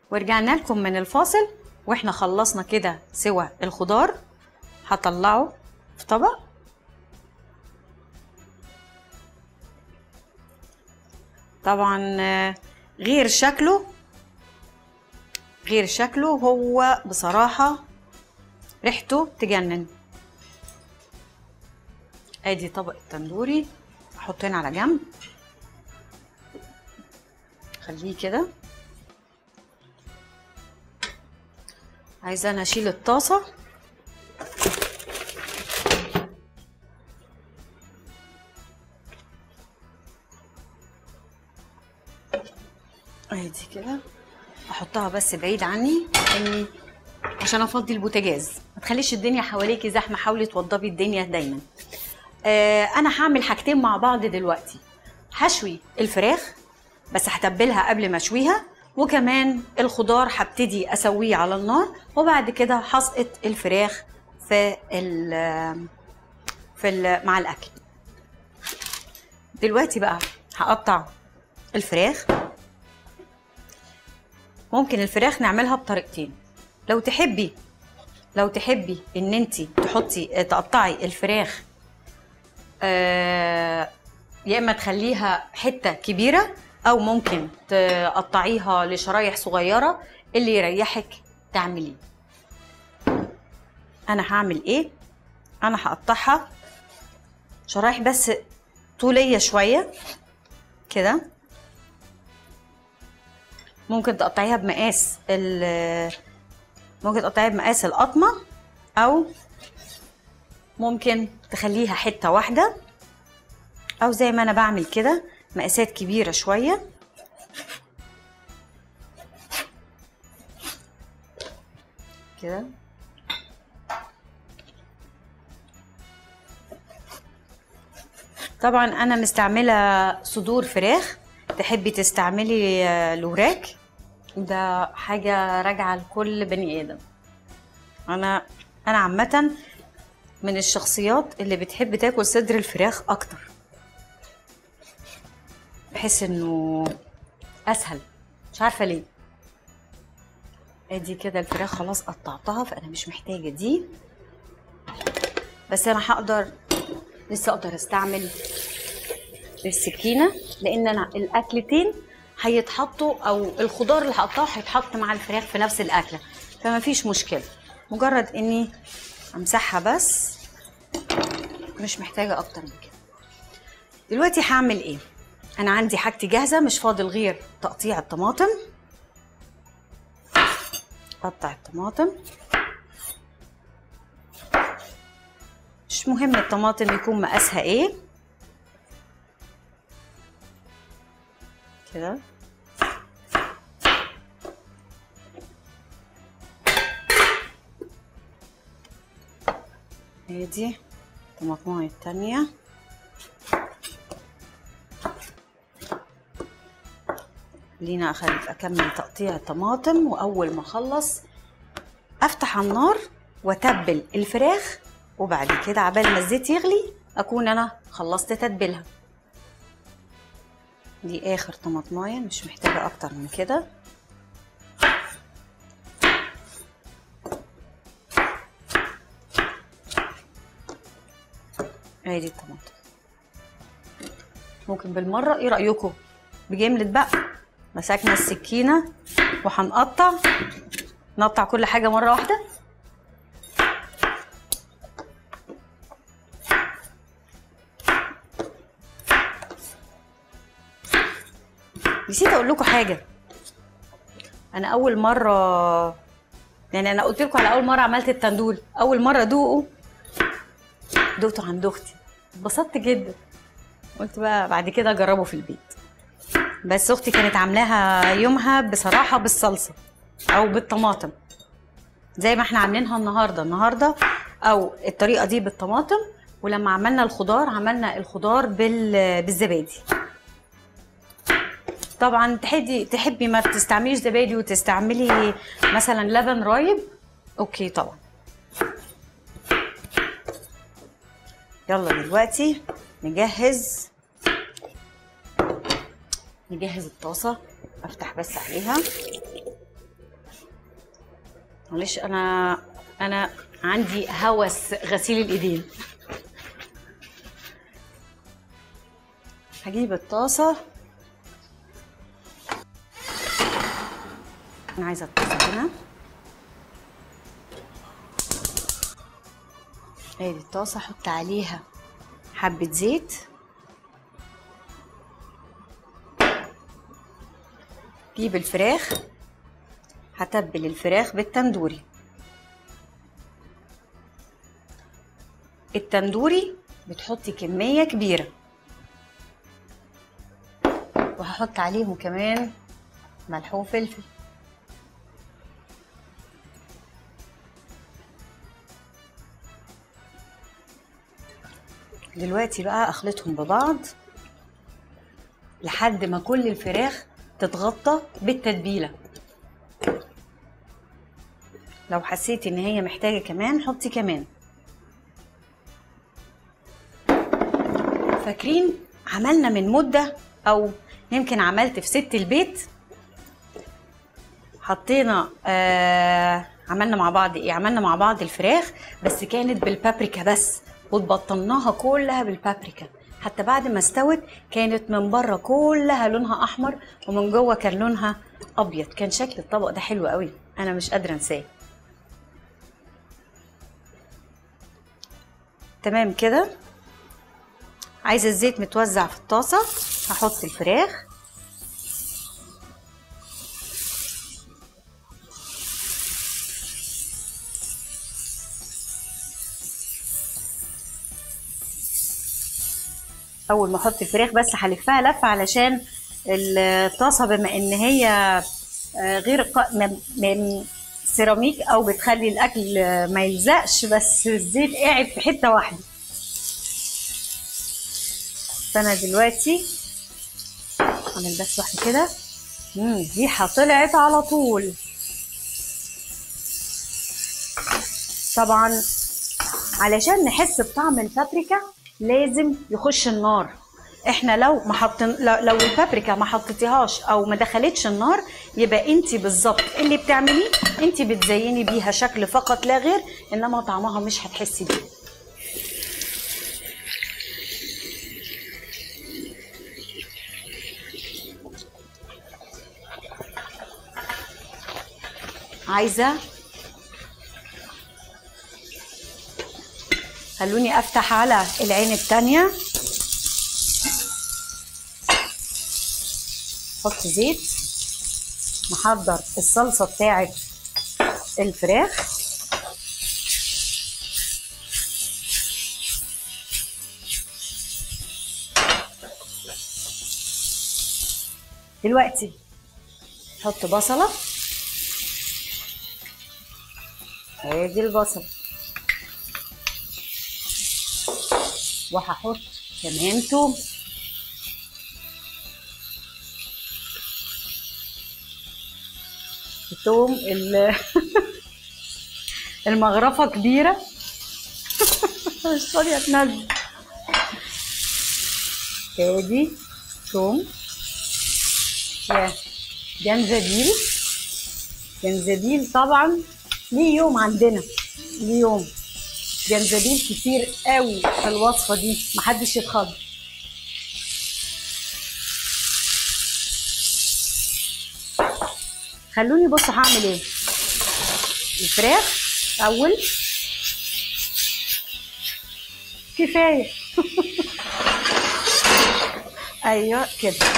ورجعنا لكم من الفاصل واحنا خلصنا كده سوى الخضار هطلعه في طبق طبعا آه، غير شكله غير شكله هو بصراحة ريحته تجنن ادي طبق التندوري احطه هنا على جنب خليه كده عايزة انا اشيل الطاسة ادي كده احطها بس بعيد عني اني عشان افضي البوتاجاز ما تخليش الدنيا حواليكي زحمه حاولي توضبي الدنيا دايما آه انا هعمل حاجتين مع بعض دلوقتي هشوي الفراخ بس هتبلها قبل ما اشويها وكمان الخضار هبتدي اسويه على النار وبعد كده هسقط الفراخ في ال في ال مع الاكل دلوقتي بقى هقطع الفراخ ممكن الفراخ نعملها بطريقتين لو تحبي لو تحبي ان انت تحطي تقطعي الفراخ آه، يا اما تخليها حته كبيره او ممكن تقطعيها لشرايح صغيره اللي يريحك تعمليه انا هعمل ايه انا هقطعها شرايح بس طوليه شويه كده ممكن تقطعيها بمقاس ال ممكن تقطعيها بمقاس القطمة أو ممكن تخليها حتة واحدة أو زي ما أنا بعمل كده مقاسات كبيرة شوية كده طبعا أنا مستعملة صدور فراخ تحبي تستعملي آه، الوراك ده حاجة راجعة لكل بني آدم أنا أنا عامة من الشخصيات اللي بتحب تاكل صدر الفراخ أكتر بحس إنه أسهل مش عارفة ليه ادي كده الفراخ خلاص قطعتها فأنا مش محتاجة دي بس أنا هقدر لسه أقدر أستعمل السكينة لأن أنا الأكلتين هيتحطوا أو الخضار اللي هقطعه هيتحط مع الفراخ في نفس الأكلة فما فيش مشكلة مجرد إني أمسحها بس مش محتاجة أكتر من كده دلوقتي هعمل إيه؟ أنا عندي حاجتي جاهزة مش فاضل غير تقطيع الطماطم قطع الطماطم مش مهم الطماطم يكون مقاسها ايه كده ادي الطماطمايه التانية لينا أخلي أكمل تقطيع الطماطم وأول ما أخلص أفتح على النار وأتبل الفراخ وبعد كده عبال ما الزيت يغلي أكون أنا خلصت تتبيلها دي آخر طماطماية مش محتاجة أكتر من كده ادي الطماطم ممكن بالمرة ايه رأيكم بجملة بقى مسكنا السكينة وهنقطع نقطع كل حاجة مرة واحدة نسيت اقول لكم حاجة انا اول مرة يعني انا قلت لكم على اول مرة عملت التندول اول مرة ادوقه دقته عند اختي اتبسطت جدا قلت بقى بعد كده اجربه في البيت بس اختي كانت عاملاها يومها بصراحه بالصلصه او بالطماطم زي ما احنا عاملينها النهارده النهارده او الطريقه دي بالطماطم ولما عملنا الخضار عملنا الخضار بال... بالزبادي طبعا تحبي تحبي ما تستعمليش زبادي وتستعملي مثلا لبن رايب اوكي طبعا يلا دلوقتي نجهز نجهز الطاسة افتح بس عليها معلش انا انا عندي هوس غسيل الايدين هجيب الطاسه انا عايزه الطاسه هنا ادي الطاسه احط عليها حبه زيت جيب الفراخ هتبل الفراخ بالتندوري التندوري بتحطي كمية كبيرة وهحط عليهم كمان ملح وفلفل دلوقتي بقى اخلطهم ببعض لحد ما كل الفراخ تتغطى بالتتبيله لو حسيتي ان هي محتاجه كمان حطي كمان فاكرين عملنا من مده او يمكن عملت في ست البيت حطينا آه عملنا مع بعض ايه عملنا مع بعض الفراخ بس كانت بالبابريكا بس وتبطناها كلها بالبابريكا حتى بعد ما استوت كانت من بره كلها لونها احمر ومن جوه كان لونها ابيض كان شكل الطبق ده حلو قوي انا مش قادره انساه تمام كده عايزه الزيت متوزع في الطاسه هحط الفراخ اول ما احط الفراخ بس هلفها لفه علشان الطاسه بما ان هي آه، غير ق- م- م- سيراميك او بتخلي الاكل ما يلزقش بس الزيت قاعد في حته واحده فانا دلوقتي اعمل بس واحده كده مم، ريحه طلعت على طول طبعا علشان نحس بطعم البابريكا لازم يخش النار احنا لو ما حطن لو لو البابريكا ما حطيتيهاش او ما دخلتش النار يبقى انت بالظبط اللي بتعمليه انت بتزيني بيها شكل فقط لا غير انما طعمها مش هتحسي بيه عايزه خلوني افتح على العين التانية حط زيت محضر الصلصة بتاعت الفراخ دلوقتي حط بصلة ادي البصل وهحط كمان توم التوم ال- المغرفة كبيرة مش راضية اتنزل ادي توم يا جنزبيل جنزبيل طبعا ليه يوم عندنا ليه يوم جنزبيل كتير قوي في الوصفه دي محدش يتخض خلوني بصوا هعمل ايه الفراخ اول كفايه ايوه كده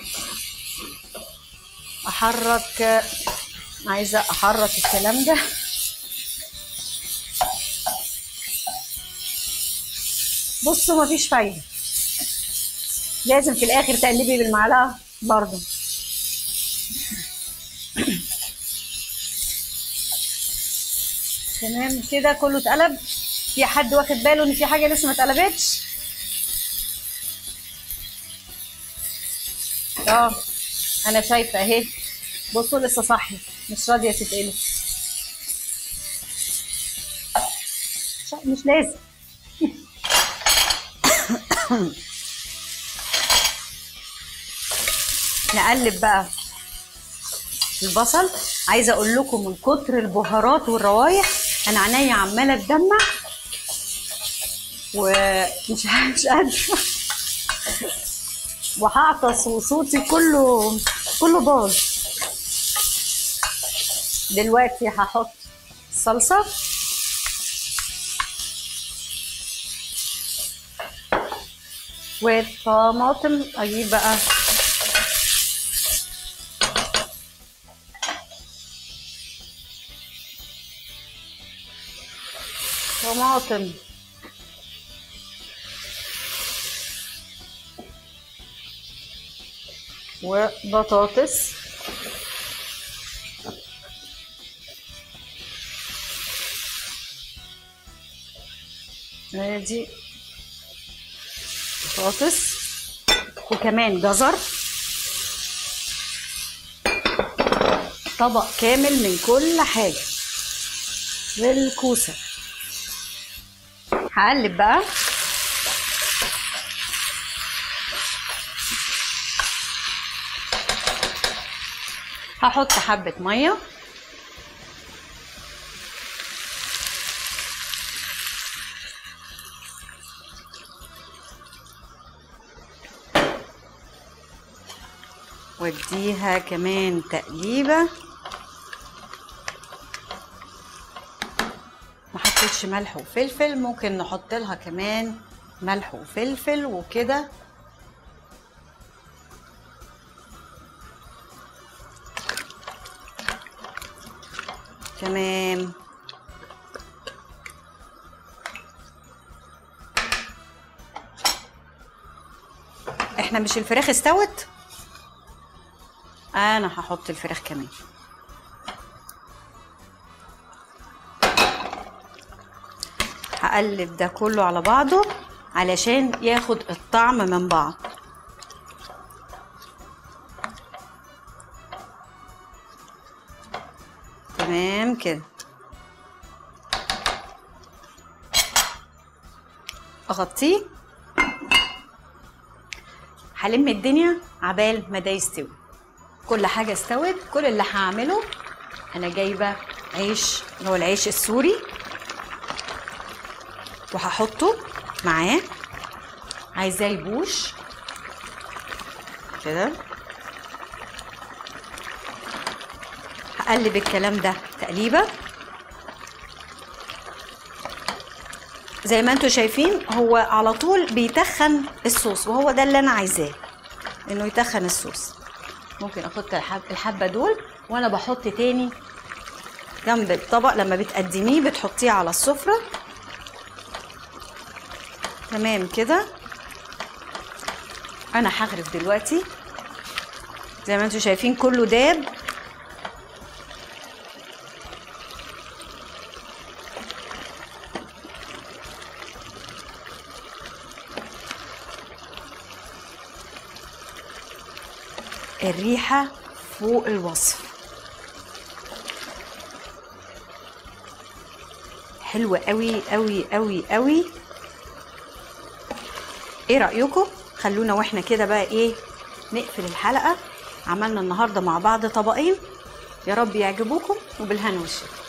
احرك عايزه احرك الكلام ده بصوا مفيش فايده لازم في الاخر تقلبي بالمعلقه برضه تمام كده كله اتقلب في حد واخد باله ان في حاجه لسه ما اتقلبتش اه انا شايفه اهي بصوا لسه صحي مش راضيه تتقلب مش لازم نقلب بقى البصل عايزه اقول لكم من كتر البهارات والروايح انا عينيا عماله تدمع ومش مش قادره وهعطس وصوتي كله كله باظ دلوقتي هحط الصلصه والطماطم اجيب بقى طماطم وبطاطس ادي بطاطس وكمان جزر طبق كامل من كل حاجة والكوسة هقلب بقى هحط حبة مية واديها كمان تقليبة ما حطيتش ملح وفلفل ممكن نحط لها كمان ملح وفلفل وكده تمام احنا مش الفراخ استوت انا هحط الفراخ كمان هقلب ده كله على بعضه علشان ياخد الطعم من بعض تمام كده اغطيه هلم الدنيا عبال ما ده يستوي كل حاجه استوت كل اللي هعمله انا جايبه عيش اللي هو العيش السوري وهحطه معاه عايزاه يبوش كده هقلب الكلام ده تقليبه زي ما انتم شايفين هو على طول بيتخن الصوص وهو ده اللي انا عايزاه انه يتخن الصوص ممكن احط الحب الحبه دول وانا بحط تاني جنب الطبق لما بتقدميه بتحطيه على السفره تمام كده انا هغرف دلوقتي زي ما انتم شايفين كله داب الريحة فوق الوصف حلوة قوي قوي قوي قوي ايه رأيكم خلونا واحنا كده بقى ايه نقفل الحلقة عملنا النهاردة مع بعض طبقين يا رب يعجبوكم وبالهنا والشفا